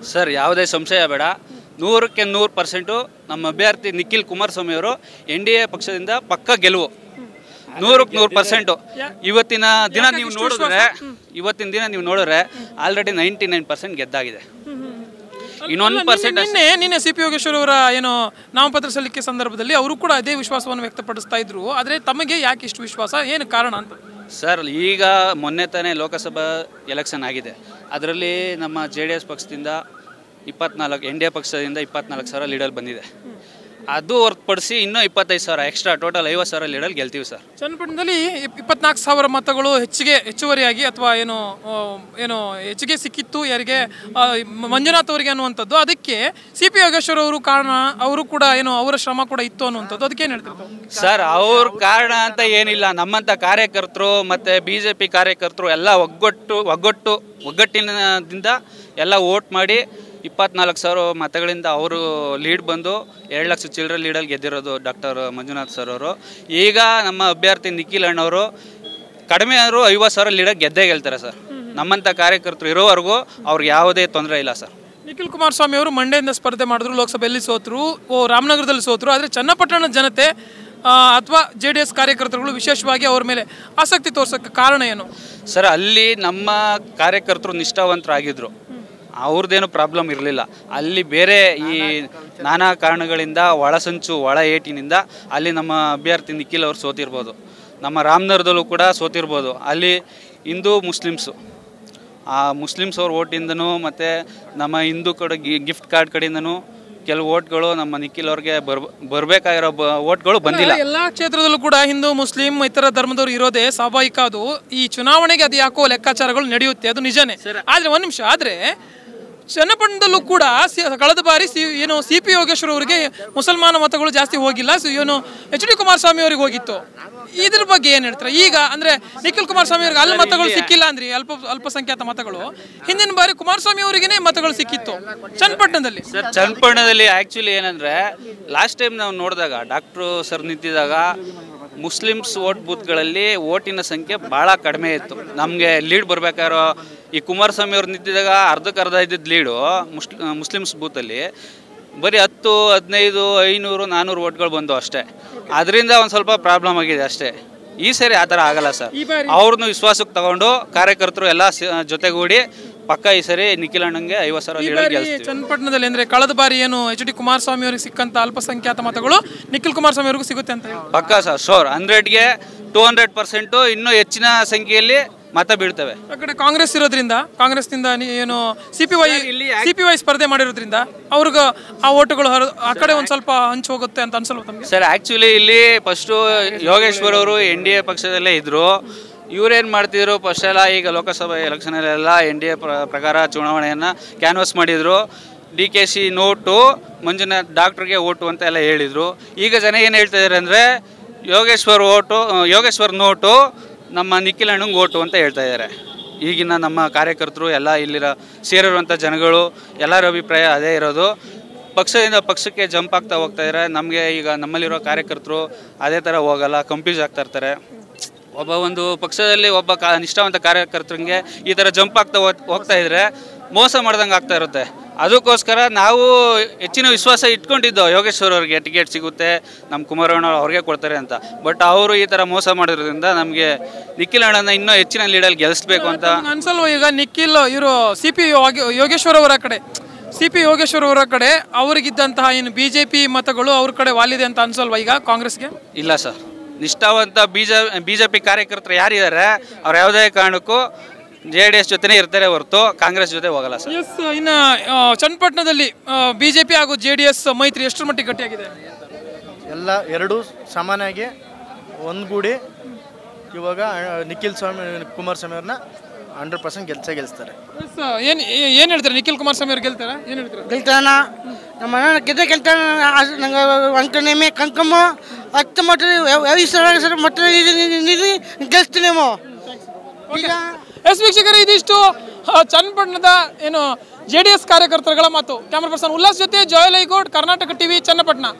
Sir ಯಾವುದೇ ಸಂಶಯ ಬೇಡ ನೂರಕ್ಕೆ ನೂರು ಪರ್ಸೆಂಟು ನಮ್ಮ ಅಭ್ಯರ್ಥಿ ನಿಖಿಲ್ ಕುಮಾರಸ್ವಾಮಿ ಅವರು ಎನ್ ಡಿ ಎ ಪಕ್ಷದಿಂದ ಪಕ್ಕ ಗೆಲುವು ನೂರಕ್ಕೆ ನೂರು ಪರ್ಸೆಂಟು ಇವತ್ತಿನ ದಿನ ನೀವು ನೋಡಿದ್ರೆ ಇವತ್ತಿನ ದಿನ ನೀವು ನೋಡಿದ್ರೆ ಆಲ್ರೆಡಿ ನೈಂಟಿ ನೈನ್ ಪರ್ಸೆಂಟ್ ಗೆದ್ದಾಗಿದೆ ಇನ್ನೊಂದು ಪರ್ಸೆಂಟ್ ನಿನ್ನೆ ನಿನ್ನೆ ಸಿ ಪಿ ಯೋಗೇಶ್ವರ್ ಅವರ ಏನು ನಾಮಪತ್ರ ಸಲ್ಲಿಕೆ ಸಂದರ್ಭದಲ್ಲಿ ಅವರು ಕೂಡ ಅದೇ ವಿಶ್ವಾಸವನ್ನು ವ್ಯಕ್ತಪಡಿಸ್ತಾ ಇದ್ರು ಆದರೆ ತಮಗೆ ಯಾಕೆ ಇಷ್ಟು ವಿಶ್ವಾಸ ಏನು ಕಾರಣ ಅಂತ ಸರ್ ಈಗ ಮೊನ್ನೆ ತಾನೇ ಲೋಕಸಭಾ ಎಲೆಕ್ಷನ್ ಆಗಿದೆ ಅದರಲ್ಲಿ ನಮ್ಮ ಜೆ ಡಿ ಎಸ್ ಪಕ್ಷದಿಂದ ಇಪ್ಪತ್ನಾಲ್ಕು ಎನ್ ಡಿ ಎ ಪಕ್ಷದಿಂದ ಇಪ್ಪತ್ನಾಲ್ಕು ಸಾವಿರ ಲೀಡರ್ ಬಂದಿದೆ ಅದು ಹೊರತುಪಡಿಸಿ ಇನ್ನೂ ಇಪ್ಪತ್ತೈದು ಸಾವಿರ ಎಕ್ಸ್ಟ್ರಾ ಟೋಟಲ್ ಐವತ್ತು ಸಾವಿರ ಲೀಡರ್ ಗೆಲ್ತೀವಿ ಸರ್ ಚನ್ನಪಟ್ಟಣದಲ್ಲಿ ಇಪ್- ಇಪ್ಪತ್ನಾಲ್ಕು ಸಾವಿರ ಮತಗಳು ಹೆಚ್ಚಿಗೆ ಹೆಚ್ಚುವರಿಯಾಗಿ ಅಥವಾ ಏನು ಆ, ಏನು ಹೆಚ್ಚಿಗೆ ಸಿಕ್ಕಿತ್ತು ಯಾರಿಗೆ ಆ, ಮ- ಮಂಜುನಾಥ್ ಅವರಿಗೆ ಅನ್ನುವಂಥದ್ದು ಅದಕ್ಕೆ ಸಿ ಪಿ ಯೋಗೇಶ್ವರ್ ಅವರು ಕಾರಣ ಅವರು ಕೂಡ ಏನು ಅವರ ಶ್ರಮ ಕೂಡ ಇತ್ತು ಅನ್ನುವಂಥದ್ದು ಅದಕ್ಕೆ ಏನು ಹೇಳ್ತಾರೆ ತಾವು? ಸರ್ ಅವ್ರ ಕಾರಣ ಅಂತ ಏನಿಲ್ಲ ನಮ್ಮಂಥ ಕಾರ್ಯಕರ್ತರು ಮತ್ತು ಬಿ ಜೆ ಪಿ ಕಾರ್ಯಕರ್ತರು ಎಲ್ಲ ಒಗ್ಗಟ್ಟು ಒಗ್ಗಟ್ಟು ಒಗ್ಗಟ್ಟಿನಿಂದ ಎಲ್ಲ ವೋಟ್ ಮಾಡಿ ಇಪ್ಪತ್ನಾಲ್ಕು ಸಾವಿರ ಮತಗಳಿಂದ ಅವರು ಲೀಡ್ ಬಂದು ಎರಡು ಲಕ್ಷ ಚಿಲ್ಲರೆ ಲೀಡಲ್ಲಿ ಗೆದ್ದಿರೋದು ಡಾಕ್ಟರ್ ಮಂಜುನಾಥ್ ಸರ್ ಅವರು ಈಗ ನಮ್ಮ ಅಭ್ಯರ್ಥಿ ನಿಖಿಲ್ ಅಣ್ಣವರು ಕಡಿಮೆ ಆದರೂ ಐವತ್ತು ಸಾವಿರ ಲೀಡರ್ ಗೆದ್ದೇ ಗೆಲ್ತಾರೆ ಸರ್ ನಮ್ಮಂಥ ಕಾರ್ಯಕರ್ತರು ಇರೋವರೆಗೂ ಅವ್ರಿಗೆ ಯಾವುದೇ ತೊಂದರೆ ಇಲ್ಲ ಸರ್ ನಿಖಿಲ್ ಕುಮಾರಸ್ವಾಮಿ ಅವರು ಮಂಡ್ಯದಿಂದ ಸ್ಪರ್ಧೆ ಮಾಡಿದ್ರು ಲೋಕಸಭೆಯಲ್ಲಿ ಸೋತರು ಓ ರಾಮನಗರದಲ್ಲಿ ಸೋತರು ಆದರೆ ಚನ್ನಪಟ್ಟಣದ ಜನತೆ ಅಥವಾ ಜೆ ಡಿ ಎಸ್ ಕಾರ್ಯಕರ್ತರುಗಳು ವಿಶೇಷವಾಗಿ ಅವ್ರ ಮೇಲೆ ಆಸಕ್ತಿ ತೋರ್ಸೋಕ್ಕೆ ಕಾರಣ ಏನು ಸರ್ ಅಲ್ಲಿ ನಮ್ಮ ಕಾರ್ಯಕರ್ತರು ನಿಷ್ಠಾವಂತರಾಗಿದ್ದರು ಅವ್ರದ್ದೇನು ಪ್ರಾಬ್ಲಮ್ ಇರಲಿಲ್ಲ ಅಲ್ಲಿ ಬೇರೆ ಈ ನಾನಾ ಕಾರಣಗಳಿಂದ ಒಳಸಂಚು ಒಳ ಏಟಿನಿಂದ ಅಲ್ಲಿ ನಮ್ಮ ಅಭ್ಯರ್ಥಿ ನಿಖಿಲ್ ಅವ್ರು ಸೋತಿರ್ಬೋದು ನಮ್ಮ ರಾಮನಗರದಲ್ಲೂ ಕೂಡ ಸೋತಿರ್ಬೋದು ಅಲ್ಲಿ ಹಿಂದೂ ಮುಸ್ಲಿಮ್ಸು ಆ ಮುಸ್ಲಿಮ್ಸ್ ಅವ್ರ ಓಟಿಂದನೂ ಮತ್ತು ನಮ್ಮ ಹಿಂದೂ ಕಡೆ ಗಿಫ್ಟ್ ಕಾರ್ಡ್ ಕಡೆಯಿಂದನೂ ಕೆಲವು ಓಟ್ಗಳು ನಮ್ಮ ನಿಖಿಲ್ ಅವ್ರಿಗೆ ಬರ್ ಬರಬೇಕಾಗಿರೋ ಬ ಓಟ್ಗಳು ಬಂದಿಲ್ಲ ಎಲ್ಲಾ ಕ್ಷೇತ್ರದಲ್ಲೂ ಕೂಡ ಹಿಂದೂ ಮುಸ್ಲಿಂ ಇತರ ಧರ್ಮದವರು ಇರೋದೇ ಸ್ವಾಭಾವಿಕ ಅದು ಈ ಚುನಾವಣೆಗೆ ಅದು ಯಾಕೋ ಲೆಕ್ಕಾಚಾರಗಳು ನಡೆಯುತ್ತೆ ಅದು ನಿಜನೇ ಆದ್ರೆ ಒಂದ್ ನಿಮಿಷ ಆದ್ರೆ ಚನ್ನಪಟ್ಟಣದಲ್ಲೂ ಕೂಡ ಸಿ- ಕಳೆದ ಬಾರಿ ಸಿ ಏನು ಸಿ ಪಿ ಯೋಗೇಶ್ವರ ಅವರಿಗೆ ಮುಸಲ್ಮಾನ ಮತಗಳು ಜಾಸ್ತಿ ಹೋಗಿಲ್ಲ ಸಿ- ಏನು ಎಚ್ ಡಿ ಕುಮಾರಸ್ವಾಮಿ ಅವರಿಗೆ ಹೋಗಿತ್ತು ಇದ್ರ ಬಗ್ಗೆ ಏನ್ ಹೇಳ್ತಾರೆ ಈಗ ಅಂದ್ರೆ ನಿಖಿಲ್ ಕುಮಾರಸ್ವಾಮಿ ಅವರಿಗೆ ಅಲ್ಲಿ ಮತಗಳು ಸಿಕ್ಕಿಲ್ಲ ಅಂದ್ರಿ ಅಲ್ಪ ಅಲ್ಪಸಂಖ್ಯಾತ ಮತಗಳು ಹಿಂದಿನ ಬಾರಿ ಕುಮಾರಸ್ವಾಮಿ ಅವರಿಗೇನೆ ಮತಗಳು ಸಿಕ್ಕಿತ್ತು ಚನ್ನಪಟ್ಟಣದಲ್ಲಿ ಸರ್ ಚನ್ನಪಟ್ಟಣದಲ್ಲಿ ಆ್ಯಕ್ಚುಲಿ ಏನಂದರೆ ಲಾಸ್ಟ್ ಟೈಮ್ ನಾವು ನೋಡಿದಾಗ ಡಾಕ್ಟ್ರು ಸರ್ ನಿಂತಿದ್ದಾಗ ಮುಸ್ಲಿಮ್ಸ್ ಓಟ್ ಬೂತ್ಗಳಲ್ಲಿ ಓಟಿನ ಸಂಖ್ಯೆ ಭಾಳ ಕಡಿಮೆ ಇತ್ತು ನಮಗೆ ಲೀಡ್ ಬರಬೇಕಾಗಿರೋ ಈ ಕುಮಾರಸ್ವಾಮಿ ಅವ್ರು ನಿಂತಿದ್ದಾಗ ಅರ್ಧಕ್ಕೆ ಅರ್ಧ ಇದ್ದಿದ್ದು ಲೀಡು ಮುಸ್ಲಿ ಮುಸ್ಲಿಮ್ಸ್ ಬೂತಲ್ಲಿ ಬರೀ ಹತ್ತು ಹದಿನೈದು ಐನೂರು ನಾನ್ನೂರು ಓಟ್ಗಳು ಬಂದು ಅಷ್ಟೇ ಅದರಿಂದ ಒಂದು ಸ್ವಲ್ಪ ಪ್ರಾಬ್ಲಮ್ ಆಗಿದೆ ಅಷ್ಟೇ ಈ ಸರಿ ಆ ಥರ ಆಗಲ್ಲ ಸರ್ ಅವ್ರನ್ನು ವಿಶ್ವಾಸಕ್ಕೆ ತಗೊಂಡು ಕಾರ್ಯಕರ್ತರು ಎಲ್ಲ ಸ- ಜೊತೆಗೂಡಿ ಪಕ್ಕ ಈ ಸರಿ ನಿಖಿಲ್ ಅಣ್ಣಂಗೆ ಐವತ್ತು ಸಾವಿರ ಲೀಡರ್ ಬಾರಿ ಗೆಲ್ಸ್ತೀವಿ ಚನ್ನಪಟ್ಟಣದಲ್ಲಿ ಅಂದ್ರೆ ಕಳೆದ ಬಾರಿ ಏನು ಎಚ್ ಡಿ ಕುಮಾರಸ್ವಾಮಿ ಅವರಿಗೆ ಸಿಕ್ಕಂತ ಅಲ್ಪಸಂಖ್ಯಾತ ಮತಗಳು ನಿಖಿಲ್ ಕುಮಾರಸ್ವಾಮಿ ಅವರಿಗೂ ಸಿಗುತ್ತೆ ಅಂತ ಹೇಳಿ ಪಕ್ಕಾ ಸರ್ ಶೋರ್ ಹಂಡ್ರೆಡ್ಗೆ ಟೂ ಹಂಡ್ರೆಡ್ ಪರ್ಸೆಂಟು ಇನ್ನೂ ಹೆಚ್ಚಿನ ಸಂಖ್ಯೆಯಲ್ಲಿ ಮತ ಬೀಳ್ತವೆ ಆ ಕಡೆ ಕಾಂಗ್ರೆಸ್ ಇರೋದ್ರಿಂದ ಕಾಂಗ್ರೆಸ್ನಿಂದ ನೀ- ಏನು C P Y C P Y ಸ್ಪರ್ಧೆ ಮಾಡಿರೋದ್ರಿಂದ ಅವ್ರಿಗೆ ಆ ಓಟುಗಳು ಹರ ಆ ಕಡೆ ಒಂದ್ ಸ್ವಲ್ಪ ಹಂಚು ಹೋಗುತ್ತೆ ಅಂತ ಅನ್ಸಲ್ವ ತಮಗೆ ಸರ್ ಆ್ಯಕ್ಚುಲಿ ಇಲ್ಲಿ ಫಸ್ಟು ಯೋಗೇಶ್ವರ್ ಅವರು ಎನ್ ಡಿ ಎ ಪಕ್ಷದಲ್ಲೇ ಇದ್ದರು ಇವ್ರೇನು ಮಾಡ್ತಿದ್ರು ಫಸ್ಟ್ ಎಲ್ಲ ಈಗ ಲೋಕಸಭಾ ಎಲೆಕ್ಷನಲ್ಲೆಲ್ಲ ಎನ್ ಡಿ ಎ ಪ್ರಕಾರ ಚುನಾವಣೆಯನ್ನು ಕ್ಯಾನ್ವಸ್ ಮಾಡಿದರು D K C note Manjunath ಡಾಕ್ಟ್ರಿಗೆ ಓಟು ಅಂತ ಎಲ್ಲ ಹೇಳಿದರು ಈಗ ಜನ ಏನು ಹೇಳ್ತಾ ಇದ್ದಾರೆ ಅಂದರೆ ಯೋಗೇಶ್ವರ್ ಓಟು ಯೋಗೇಶ್ವರ್ ನೋಟು ನಮ್ಮ ನಿಖಿಲ್ ಅಣ್ಣಂಗೆ ಓಟು ಅಂತ ಹೇಳ್ತಾ ಇದ್ದಾರೆ ಈಗಿನ ನಮ್ಮ ಕಾರ್ಯಕರ್ತರು ಎಲ್ಲ ಇಲ್ಲಿರೋ ಸೇರಿರುವಂಥ ಜನಗಳು ಎಲ್ಲರ ಅಭಿಪ್ರಾಯ ಅದೇ ಇರೋದು ಪಕ್ಷದಿಂದ ಪಕ್ಷಕ್ಕೆ ಜಂಪ್ ಆಗ್ತಾ ಹೋಗ್ತಾ ಇದ್ದಾರೆ ನಮಗೆ ಈಗ ನಮ್ಮಲ್ಲಿರೋ ಕಾರ್ಯಕರ್ತರು ಅದೇ ಥರ ಹೋಗಲ್ಲ ಕಂಪ್ಯೂಸ್ ಆಗ್ತಾ ಇರ್ತಾರೆ ಒಬ್ಬ ಒಂದು ಪಕ್ಷದಲ್ಲಿ ಒಬ್ಬ ಕಾ ನಿಷ್ಠಾವಂತ ಕಾರ್ಯಕರ್ತರಿಗೆ ಈ ಥರ ಜಂಪ್ ಆಗ್ತಾ ಹೋಗ್- ಹೋಗ್ತಾ ಇದ್ರೆ ಮೋಸ ಮಾಡ್ದಂಗೆ ಆಗ್ತಾ ಇರುತ್ತೆ ಅದಕ್ಕೋಸ್ಕರ ನಾವು ಹೆಚ್ಚಿನ ವಿಶ್ವಾಸ ಇಟ್ಕೊಂಡಿದ್ದೋ ಯೋಗೇಶ್ವರ್ ಅವ್ರಿಗೆ ಟಿಕೆಟ್ ಸಿಗುತ್ತೆ ನಮ್ಮ ಕುಮಾರಣ್ಣ ಅವ್ರಿಗೆ ಕೊಡ್ತಾರೆ ಅಂತ ಬಟ್ ಅವರು ಈ ಥರ ಮೋಸ ಮಾಡಿರೋದ್ರಿಂದ ನಮಗೆ ನಿಖಿಲ್ ಅಣ್ಣನ ಇನ್ನೂ ಹೆಚ್ಚಿನ ಲೀಡಲ್ಲಿ ಗೆಲ್ಲಿಸ್ಬೇಕು ಅಂತ ನಿಮ್ಗೆ ಅನ್ಸಲ್ವ ಈಗ ನಿಖಿಲ್ ಇವರು ಸಿ ಪಿ ಯೋಗೇಶ್ವರ್ ಅವರ ಕಡೆ ಸಿ ಪಿ ಯೋಗೇಶ್ವರ್ ಅವರ ಕಡೆ ಅವರಿಗಿದ್ದಂತಹ ಏನು ಬಿ ಜೆ ಪಿ ಮತಗಳು ಅವ್ರ ಕಡೆ ವಾಲಿದೆ ಅಂತ ಅನ್ಸಲ್ವಾ ಈಗ ಕಾಂಗ್ರೆಸ್ಗೆ ಇಲ್ಲ ಸರ್ ನಿಷ್ಠಾವಂತ ಬೀಜ ಬಿ ಜೆ ಪಿ ಕಾರ್ಯಕರ್ತರು ಯಾರಿದ್ದಾರೆ ಅವ್ರು ಯಾವುದೇ ಕಾರಣಕ್ಕೂ ಜೆ ಡಿ ಎಸ್ ಜೊತೆನೇ ಇರ್ತಾರೆ ಹೊರತು ಕಾಂಗ್ರೆಸ್ ಜೊತೆ ಹೋಗಲ್ಲ ಸರ್ ಎಸ್ ಇನ್ನು ಆ, ಚನ್ನಪಟ್ಟಣದಲ್ಲಿ ಬಿಜೆಪಿ ಹಾಗೂ ಜೆ ಡಿ ಎಸ್ ಮೈತ್ರಿ ಎಷ್ಟರ ಮಟ್ಟಿಗೆ ಗಟ್ಟಿಯಾಗಿದೆ ಎಲ್ಲ ಎರಡೂ ಸಮಾನಾಗಿ ಒಂದ್ಗೂಡಿ ಇವಾಗ ಆ, ನಿಖಿಲ್ ಸ್ವಾಮಿ ಕುಮಾರಸ್ವಾಮಿ ಅವ್ರನ್ನ ಹಂಡ್ರೆಡ್ ಪರ್ಸೆಂಟ್ ಗೆಲ್ಸೇ ಗೆಲ್ಸ್ತಾರೆ ಎಸ್ ಏನು ಏನು ಹೇಳ್ತಾರೆ ನಿಖಿಲ್ ಕುಮಾರಸ್ವಾಮಿ ಅವ್ರು ಗೆಲ್ತಾರ ಏನು ಹೇಳ್ತಾರೆ ಗೆಲ್ತಾನ ನಮ್ಮ ಅಣ್ಣ ಗೆದ್ದೆ ಗೆಲ್ತಾನ ಆಸ್- ನಂಗೆ ಅಂಕನೇಮೆ ಕಂಕಮ್ಮ ಹತ್ತು ಮಟ್ಟ ಯಾವ ಸರ್ ಮಟ್ಟ ನಿಧಿ ಗೆಲ್ಸ್ತೀನೇಮೋ ಈಗ ಎಸ್ ವೀಕ್ಷಕರೇ ಇದಿಷ್ಟು ಆ, ಚನ್ನಪಟ್ಟಣದ ಏನು ಜೆ ಡಿ ಎಸ್ ಕಾರ್ಯಕರ್ತರುಗಳ ಮಾತು ಕ್ಯಾಮರಾ ಪರ್ಸನ್ ಉಲ್ಲಾಸ್ ಜೊತೆ ಜೋಯಲ್ ಐಗೋಡ್ ಕರ್ನಾಟಕ ಟಿವಿ ಚನ್ನಪಟ್ಟಣ